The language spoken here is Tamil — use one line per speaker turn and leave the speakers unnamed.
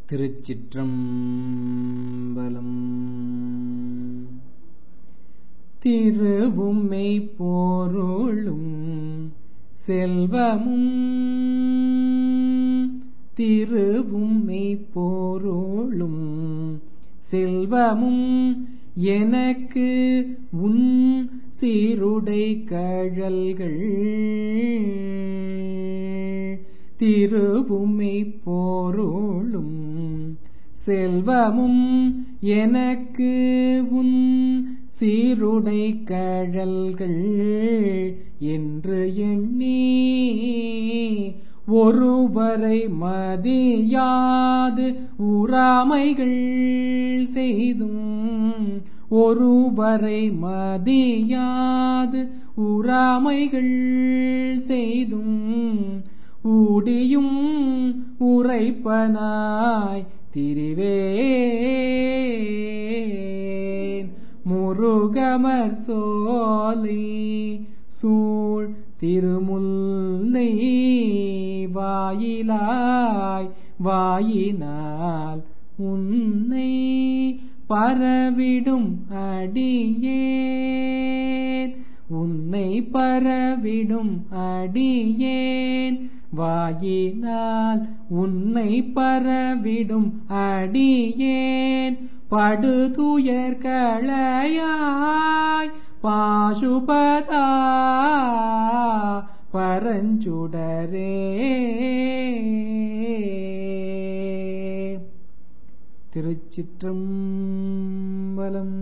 திருச்சிற்றம்பலம் திருவும்மை போருளும் செல்வமும் திருவும்மை போருளும் செல்வமும் எனக்கு உன் சீருடை கழல்கள் திருவுமை போருளும் செல்வமும் எனக்கு உன் சீருடை கழல்கள் என்று எண்ணி ஒருவரை மதியாது உறாமைகள் செய்தும் ஒருவரை மதியாது உறாமைகள் செய்தும் ஊடியும் உரைப்பனாய் திரிவேன் முருகமர் சோலை சூழ் திருமுல்லை வாயிலாய் வாயினால் உன்னை பரவிடும் அடியேன் உன்னை பரவிடும் அடியேன் வாயினால் உன்னை பரவிடும் அடியேன் படுதுயர் களையாய் பாசுபதா பரஞ்சுடரே திருச்சிற்றம்பலம்